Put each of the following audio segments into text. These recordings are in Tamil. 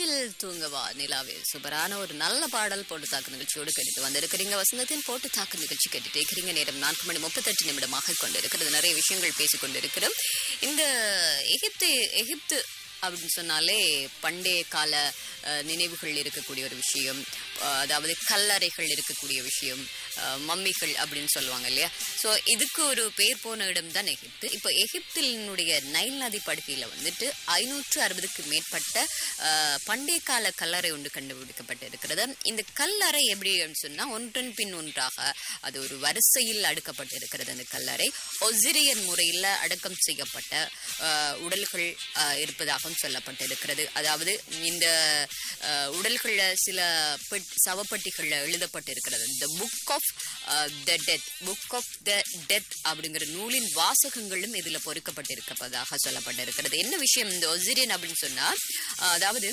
மடியில் தூங்கவா நிலாவே சூப்பரான ஒரு நல்ல பாடல் போட்டு தாக்கு நிகழ்ச்சியோடு கேட்டுட்டு வந்திருக்கிறீங்க வசந்தத்தின் போட்டு தாக்கு நிகழ்ச்சி கேட்டுட்டு இருக்கிறீங்க நேரம் நான்கு மணி முப்பத்தெட்டு நிமிடமாக கொண்டிருக்கிறது நிறைய விஷயங்கள் பேசிக் கொண்டிருக்கிறோம் இந்த எகிப்து எகிப்து அப்படின்னு சொன்னாலே பண்டைய கால அஹ், நினைவுகள் இருக்கக்கூடிய ஒரு விஷயம் அஹ், அதாவது கல்லறைகள் இருக்கக்கூடிய விஷயம் அஹ், மம்மிகள் அப்படின்னு சொல்லுவாங்க இல்லையா ஸோ இதுக்கு ஒரு பேர் போன இடம் தான் எகிப்து இப்போ எகிப்தினுடைய நைல் நதி படுகையில் வந்துட்டு ஐநூற்று அறுபதுக்கு மேற்பட்ட அஹ், பண்டைய கால கல்லறை ஒன்று கண்டுபிடிக்கப்பட்டு இருக்கிறது இந்த கல்லறை எப்படி சொன்னால் ஒன்றன் பின் ஒன்றாக அது ஒரு வரிசையில் அடுக்கப்பட்டு இருக்கிறது அந்த கல்லறை ஒசிரியன் முறையில் அடக்கம் செய்யப்பட்ட அஹ், உடல்கள் அஹ், இருப்பதாகவும் சொல்லப்பட்டிருக்கிறது அதாவது இந்த அஹ், உடல்கள்ல சில பெட் சவப்பட்டிகள்ல எழுதப்பட்டிருக்கிறது the book of the death book of the death அப்படிங்கிற நூலின் வாசகங்களும் இதுல பொறிக்கப்பட்டிருப்பதாக சொல்லப்பட்டிருக்கிறது என்ன விஷயம் இந்த ஒசிரியன் அப்படின்னு சொன்னா அஹ், அதாவது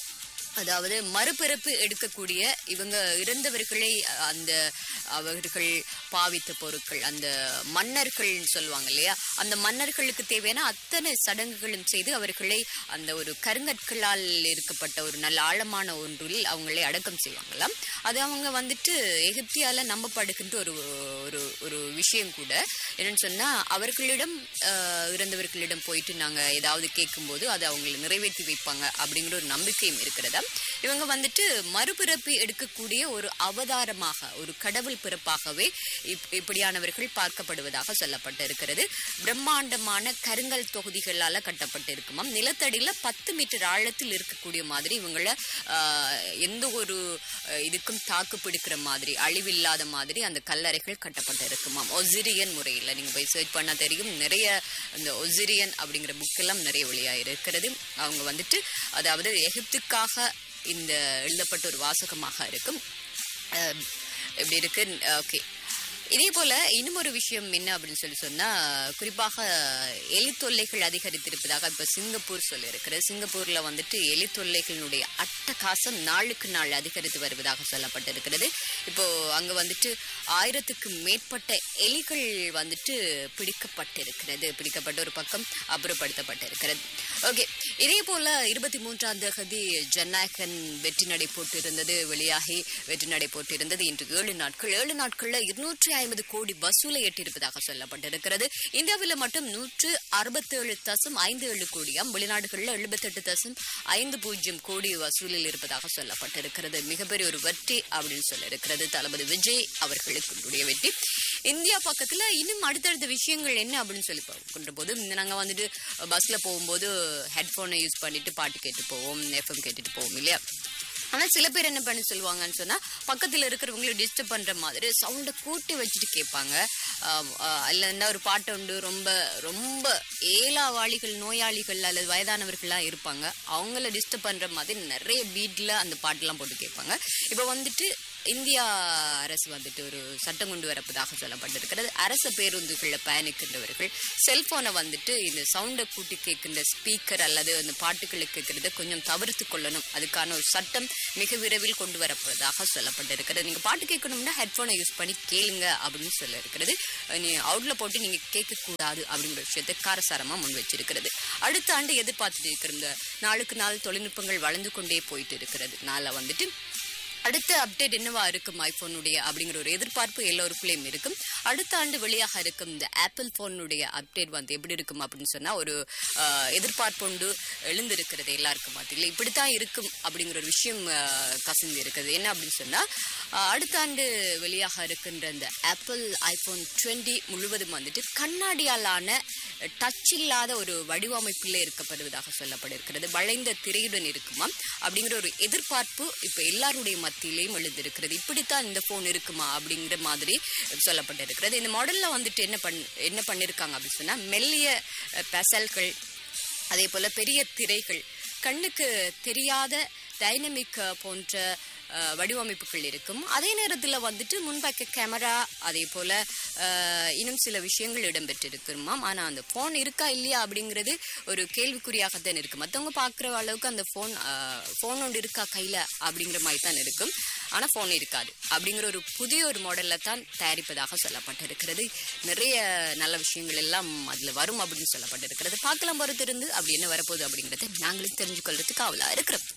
அதாவது மறுபிறப்பு எடுக்கக்கூடிய இவங்க இறந்தவர்களை அஹ், அந்த அவர்கள் பாவித்த பொருட்கள் அந்த மன்னர்கள்னு சொல்லுவாங்க இல்லையா அந்த மன்னர்களுக்கு தேவையான அத்தனை சடங்குகளும் செய்து அவர்களை அந்த ஒரு கருங்கற்களால் இருக்கப்பட்ட ஒரு நல்ல ஆழமான ஒன்றில் அவங்களை அடக்கம் செய்வாங்களாம் அது அவங்க வந்துட்டு எகிப்தியால நம்பப்படுகின்ற ஒரு ஒரு ஒரு விஷயம் கூட என்னன்னு சொன்னா அவர்களிடம் அஹ், இறந்தவர்களிடம் போயிட்டு நாங்க ஏதாவது கேட்கும்போது அதை அவங்களை நிறைவேற்றி வைப்பாங்க அப்படிங்கிற ஒரு நம்பிக்கையும் இருக்கிறதா இவங்க வந்துட்டு மறுபிறப்பு எடுக்கக்கூடிய ஒரு அவதாரமாக ஒரு கடவுள் பிறப்பாகவே இப்- இப்படியானவர்கள் பார்க்கப்படுவதாக சொல்லப்பட்டிருக்கிறது பிரம்மாண்டமான கருங்கல் தொகுதிகளால கட்டப்பட்டு இருக்குமாம் நிலத்தடியில பத்து மீட்டர் ஆழத்தில் இருக்கக்கூடிய மாதிரி இவங்கள ஆஹ், எந்த ஒரு அஹ், இதுக்கும் தாக்கு பிடிக்கிற மாதிரி அழிவில்லாத மாதிரி அந்த கல்லறைகள் கட்டப்பட்டு இருக்குமாம் ஒசிரியன் முறையில் நீங்க போய் சர்ச் பண்ணா தெரியும் நிறைய இந்த ஒசிரியன் அப்படிங்கிற புக் எல்லாம் நிறைய வெளியாக இருக்கிறது அவங்க வந்துட்டு அதாவது எகிப்துக்காக இந்த எழுதப்பட்ட ஒரு வாசகமாக இருக்கும் அஹ், எப்படி இருக்கு ஓகே இதே போல இன்னும் ஒரு விஷயம் என்ன அப்படின்னு சொல்லி சொன்னா குறிப்பாக எலி தொல்லைகள் அதிகரித்திருப்பதாக இப்ப சிங்கப்பூர் சொல்லியிருக்கிறது சிங்கப்பூர்ல வந்துட்டு எலி தொல்லைகளினுடைய அட்டகாசம் நாளுக்கு நாள் அதிகரித்து வருவதாக சொல்லப்பட்டிருக்கிறது இப்போ அங்க வந்துட்டு ஆயிரத்துக்கு மேற்பட்ட எலிகள் வந்துட்டு பிடிக்கப்பட்டிருக்கிறது பிடிக்கப்பட்ட ஒரு பக்கம் அப்புறப்படுத்தப்பட்டிருக்கிறது ஓகே இதே போல இருபத்தி மூன்றாம் தேதி ஜனநாயகன் வெற்றி நடை போட்டு இருந்தது வெளியாகி வெற்றி நடை போட்டு இருந்தது இன்று ஏழு நாட்கள் ஏழு நாட்கள்ல இருநூற்றி ஐம்பது கோடி வசூலை எட்டியிருப்பதாக சொல்லப்பட்டிருக்கிறது இந்தியாவில் மட்டும் நூற்று அறுபத்தேழு தசம் ஐந்து ஏழு கோடியாம் வெளிநாடுகளில் எழுபத்தெட்டு தசம் ஐந்து பூஜ்ஜியம் கோடி வசூலில் இருப்பதாக சொல்லப்பட்டிருக்கிறது மிகப்பெரிய ஒரு வெற்றி அப்படின்னு சொல்லியிருக்கிறது தளபதி விஜய் அவர்களுக்கு வெற்றி இந்தியா பக்கத்துல இன்னும் அடுத்தடுத்த விஷயங்கள் என்ன அப்படின்னு சொல்லி பார்க்கின்ற போது இந்த நாங்க வந்துட்டு பஸ்ல போகும்போது ஹெட்ஃபோனை யூஸ் பண்ணிட்டு பாட்டு கேட்டு போவோம் எஃப்எம் கேட்டுட்டு போவோம் இல்லையா ஆனா சில பேர் என்ன பண்ணி சொல்லுவாங்கன்னு சொன்னா பக்கத்துல இருக்கிறவங்களை டிஸ்டர்ப் பண்ற மாதிரி சவுண்டை கூட்டி வச்சுட்டு கேட்பாங்க இல்லைன்னா ஒரு பாட்டு உண்டு ரொம்ப ரொம்ப ஏலாவாளிகள் நோயாளிகள் அல்லது வயதானவர்கள்லாம் இருப்பாங்க அவங்கள டிஸ்டர்ப் பண்ற மாதிரி நிறைய பீட்ல அந்த பாட்டெல்லாம் போட்டு கேட்பாங்க இப்போ வந்துட்டு இந்தியா அரசு வந்துட்டு ஒரு சட்டம் கொண்டு வரப்பதாக சொல்லப்பட்டிருக்கிறது அரசு பேருந்துகளில் பயணிக்கின்றவர்கள் செல்போனை வந்துட்டு இந்த சவுண்டை கூட்டி கேட்கின்ற ஸ்பீக்கர் அல்லது அந்த பாட்டுகளை கேட்கறத கொஞ்சம் தவிர்த்து கொள்ளணும் அதுக்கான ஒரு சட்டம் மிக விரைவில் கொண்டு வரப்படுவதாக சொல்லப்பட்டிருக்கிறது நீங்க பாட்டு கேட்கணும்னா ஹெட்ஃபோனை யூஸ் பண்ணி கேளுங்க அப்படின்னு சொல்ல இருக்கிறது நீ அவுட்ல போட்டு நீங்க கேட்கக்கூடாது அப்படிங்கிற விஷயத்தை காரசாரமா முன் வச்சிருக்கிறது அடுத்த ஆண்டு எதிர்பார்த்துட்டு இருக்கிற இந்த நாளுக்கு நாள் தொழில்நுட்பங்கள் வளர்ந்து கொண்டே போயிட்டு இருக்கிறது நாள வந்துட்டு அடுத்த அப்டேட் என்னவா இருக்கும் ஐபோனுடைய அப்படிங்கிற ஒரு எதிர்பார்ப்பு எல்லோருக்குள்ளேயும் இருக்கும் அடுத்த ஆண்டு வெளியாக இருக்கும் இந்த ஆப்பிள் போனுடைய அப்டேட் வந்து எப்படி இருக்கும் அப்படின்னு சொன்னா ஒரு ஆஹ், எதிர்பார்ப்பு ஒன்று எழுந்திருக்கிறது எல்லாருக்கும் மத்தியில் இப்படித்தான் இருக்கும் அப்படிங்கிற ஒரு விஷயம் ஆஹ், கசிந்து இருக்குது என்ன அப்படின்னு சொன்னா ஆஹ், அடுத்த ஆண்டு வெளியாக இருக்கின்ற இந்த ஆப்பிள் ஐபோன் டுவெண்ட்டி முழுவதும் வந்துட்டு கண்ணாடியாலான டச் இல்லாத ஒரு வடிவமைப்பில் இருக்கப்படுவதாக சொல்லப்பட்டிருக்கிறது வளைந்த திரையுடன் இருக்குமா அப்படிங்கிற ஒரு எதிர்பார்ப்பு இப்ப எல்லாருடைய மத்தியிலையும் எழுந்திருக்கிறது இப்படித்தான் இந்த போன் இருக்குமா அப்படிங்கிற மாதிரி சொல்லப்பட்டிருக்கிறது இந்த மாடல்ல வந்துட்டு என்ன பண் என்ன பண்ணிருக்காங்க அப்படின்னு சொன்னா மெல்லிய அஹ், பெசல்கள் அதே போல பெரிய திரைகள் கண்ணுக்கு தெரியாத டைனமிக் போன்ற அஹ், வடிவமைப்புகள் இருக்கும் அதே நேரத்தில் வந்துட்டு முன்பக்க கேமரா அதே போல அஹ், இன்னும் சில விஷயங்கள் இடம்பெற்றிருக்குமாம் ஆனால் அந்த ஃபோன் இருக்கா இல்லையா அப்படிங்கிறது ஒரு கேள்விக்குறியாகத்தான் இருக்கு மற்றவங்க பார்க்குற அளவுக்கு அந்த ஃபோன் ஃபோன் ஒன்று இருக்கா கையில் அப்படிங்கிற மாதிரி தான் இருக்கும் ஆனால் ஃபோன் இருக்காது அப்படிங்கிற ஒரு புதிய ஒரு மாடலில் தான் தயாரிப்பதாக சொல்லப்பட்டிருக்கிறது நிறைய நல்ல விஷயங்கள் எல்லாம் அதில் வரும் அப்படின்னு சொல்லப்பட்டிருக்கிறது பார்க்கலாம் பொறுத்திருந்து அப்படி என்ன வரப்போகுது அப்படிங்கிறத நாங்களும் தெரிஞ்சுக்கொள்றதுக்கு அவளாக இருக்கிறோம்